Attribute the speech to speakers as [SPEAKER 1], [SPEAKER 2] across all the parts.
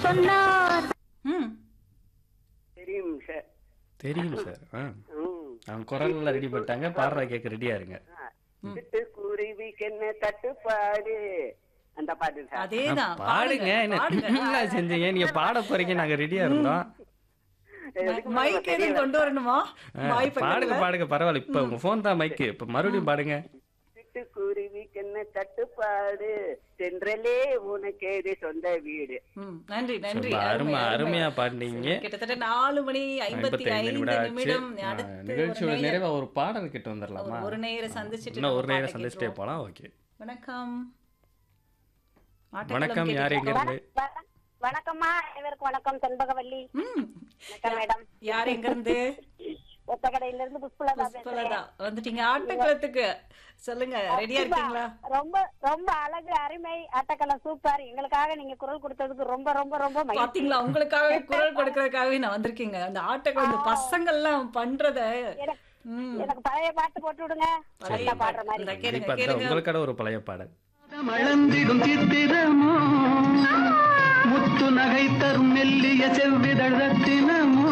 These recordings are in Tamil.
[SPEAKER 1] சொன்னார்
[SPEAKER 2] ம்
[SPEAKER 3] தெரியும் சார்
[SPEAKER 4] தெரியும் சார் ஆ
[SPEAKER 3] ம்.
[SPEAKER 4] அவங்க குரல்ல ரெடி பண்ணிட்டாங்க பாடுற கேட்க ரெடியா இருங்க
[SPEAKER 3] சிட்டு குருவிக்கென்ன தட்டுப்பாடு அந்த பாட்டு சார்
[SPEAKER 2] அதேதான்
[SPEAKER 4] பாடுங்க என்ன என்ன செஞ்சீங்க நீங்க பாட போறீங்க நாங்க ரெடியா இருந்தோம்
[SPEAKER 2] மைக் எதுவும் கொண்டு வரணுமா
[SPEAKER 4] ஆ,
[SPEAKER 2] வாய்
[SPEAKER 4] பாடுங்க
[SPEAKER 2] பக்கத்துல
[SPEAKER 4] பாடுங்க பரவாயில்ல இப்ப உங்க போன் தான் மைக்கு இப்ப மறுபடியும் பாடுங்க
[SPEAKER 3] சிட்டு குருவிக்கென்ன தட்டுப்பாடு சென்றலே உனக்கேது சொந்த வீடு
[SPEAKER 2] ம், நன்றி நன்றி
[SPEAKER 4] ரொம்ப அருமை
[SPEAKER 2] அருமை.
[SPEAKER 4] அருமையா பாடுனீங்க
[SPEAKER 2] கிட்டத்தட்ட நாலு மணி ஐம்பத்தி
[SPEAKER 4] ஐம்பத்தி
[SPEAKER 2] ஐந்து
[SPEAKER 4] நிமிடம் ஆச்சு
[SPEAKER 2] நிமிடம்
[SPEAKER 4] ஆ,
[SPEAKER 2] அடுத்து
[SPEAKER 4] நிகழ்ச்சியோட
[SPEAKER 2] ஒரு நேயர்
[SPEAKER 4] நிறைவா ஒரு பாடல் கிட்ட வந்துடலாமா
[SPEAKER 2] ஒரு நேரம் சந்திச்சுட்டு
[SPEAKER 4] இன்னும்
[SPEAKER 2] நம்ம
[SPEAKER 4] ஒரு நேரம்
[SPEAKER 2] பாட்டை
[SPEAKER 4] சந்திச்சுட்டே
[SPEAKER 2] கேட்டுருவோம்.
[SPEAKER 4] போலாம் ஓகே
[SPEAKER 2] வணக்கம் ஆட்டக்களம்
[SPEAKER 4] வணக்கம் யார் எங்க
[SPEAKER 2] கேட்டுட்டு
[SPEAKER 4] இருந்து
[SPEAKER 5] வண- வணக்கம்மா அனைவருக்கும் வணக்கம் செண்பகவல்லி
[SPEAKER 2] ம்,
[SPEAKER 5] வணக்கம் மேடம்
[SPEAKER 2] யார் எங்க இருந்து
[SPEAKER 5] ஒத்தக்கடையில இருந்து புஷ்பலதா
[SPEAKER 2] புஷ்பலதா வந்துட்டீங்க ஆட்டக்களத்துக்கு சொல்லுங்க ரெடியா இருக்கீங்களா
[SPEAKER 5] ரொம்ப ரொம்ப அழகு அருமை ஆட்டக்கலம் சூப்பர் எங்களுக்காக நீங்க குரல் கொடுத்ததுக்கு ரொம்ப ரொம்ப ரொம்ப மகிழ்ச்சி
[SPEAKER 2] பாத்தீங்களா உங்களுக்காக குரல் கொடுக்கறதுக்காகவே நான் வந்திருக்கீங்க அந்த ஆட்டக்களம் இந்த பசங்க எல்லாம் பண்றத
[SPEAKER 5] எனக்கு-
[SPEAKER 2] ம்,
[SPEAKER 5] எனக்கு பழைய பாட்டு போட்டு விடுங்க
[SPEAKER 2] பழைய
[SPEAKER 5] நல்லா பாடுற
[SPEAKER 2] பாட்டு.
[SPEAKER 5] மாதிரி
[SPEAKER 2] இந்த கேளுங்க
[SPEAKER 4] கண்டிப்பா அதான்
[SPEAKER 2] கேளுங்க
[SPEAKER 4] உங்களுக்கான ஒரு பழைய பாடல்
[SPEAKER 6] மழந்திடும் சித்திரமோ முத்து நகை தரும் மெல்லிய செவ்விதழ் ரத்தினமோ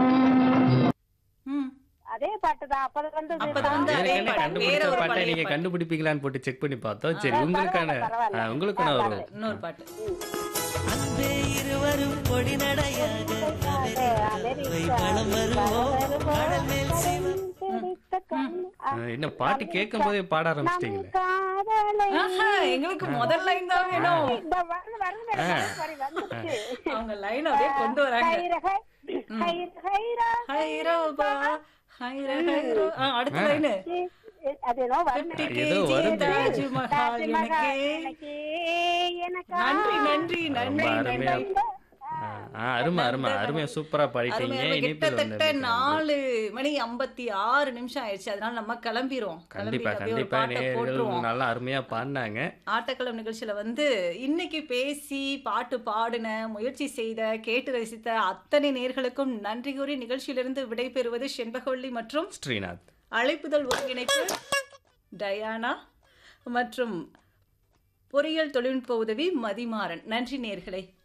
[SPEAKER 2] ம்,
[SPEAKER 5] அதே பாட்டு தான் அப்பதான் வந்து
[SPEAKER 2] அப்பதான் வந்து அதே
[SPEAKER 4] ஏற்கனவே
[SPEAKER 2] பாட்டு, வேற
[SPEAKER 4] கண்டுபிடிச்ச
[SPEAKER 2] ஒரு
[SPEAKER 4] பாட்டை
[SPEAKER 2] பழைய
[SPEAKER 4] நீங்க
[SPEAKER 2] பாட்டு.
[SPEAKER 4] கண்டுபிடிப்பீங்களான்னு போட்டு செக் பண்ணி பார்த்தோம் சரி உங்களுக்கான
[SPEAKER 5] பரவாயில்ல.
[SPEAKER 4] ஆ, உங்களுக்கான ஒரு
[SPEAKER 2] இன்னொரு பாட்டு
[SPEAKER 7] அன்பே இருவரும் பொடி நடையாக களம் வருவோம் கடல் மேல் சிவம்
[SPEAKER 4] ஆ, என்ன பாட்டு கேட்கும் போதே பாட ஆரம்பிச்சிட்டீங்களே
[SPEAKER 5] காதலை
[SPEAKER 2] ஆஹா, எங்களுக்கு முதல் லைன் தான் வேணும்
[SPEAKER 5] இந்த வருது வருது மேடம், sorry, வந்துருச்சு.
[SPEAKER 2] அவங்க லைன் அப்படியே கொண்டு வராங்க
[SPEAKER 5] ஹைர ஹை, ஹைர ஹைரா.
[SPEAKER 2] ஹைரோபா ஹைர ஹைரோ ஆ, அடுத்த லைனு
[SPEAKER 5] அது ஏதோ வருமே.
[SPEAKER 4] ஏதோ வருது.
[SPEAKER 2] தாஜ்மஹால் எனக்கே
[SPEAKER 5] எனக்கு எனக்கு
[SPEAKER 2] நன்றி நன்றி
[SPEAKER 4] ரொம்ப
[SPEAKER 2] நன்றி
[SPEAKER 4] அருமையா
[SPEAKER 2] நன்றி
[SPEAKER 4] ஆ, ஆ, அருமை அருமை அருமையா சூப்பரா பாடிட்டீங்க
[SPEAKER 2] அருமை, அருமை.
[SPEAKER 4] இனிப்பில்
[SPEAKER 2] கிட்டத்தட்ட
[SPEAKER 4] வந்து
[SPEAKER 2] நாலு மணி ஐம்பத்தி ஆறு நிமிஷம் ஆயிடுச்சு அதனால நம்ம கிளம்பிடுவோம்
[SPEAKER 4] கண்டிப்பா
[SPEAKER 2] கிளம்பிட்டு அப்படியே ஒரு
[SPEAKER 4] கண்டிப்பா
[SPEAKER 2] பாட்டை
[SPEAKER 4] நேயர்கள்
[SPEAKER 2] போட்டுருவோம்
[SPEAKER 4] நல்லா அருமையா பாடினாங்க
[SPEAKER 2] ஆட்டக்களம் நிகழ்ச்சியில வந்து இன்னைக்கு பேசி பாட்டு பாடின முயற்சி செய்த கேட்டு ரசித்த அத்தனை நேர்களுக்கும் நன்றி கூறி நிகழ்ச்சியிலிருந்து விடைபெறுவது செண்பகவள்ளி மற்றும்
[SPEAKER 4] ஸ்ரீநாத்
[SPEAKER 2] அழைப்புதல் ஒருங்கிணைப்பு டயானா மற்றும் பொறியியல் தொழில்நுட்ப உதவி மதிமாறன் நன்றி நேர்களே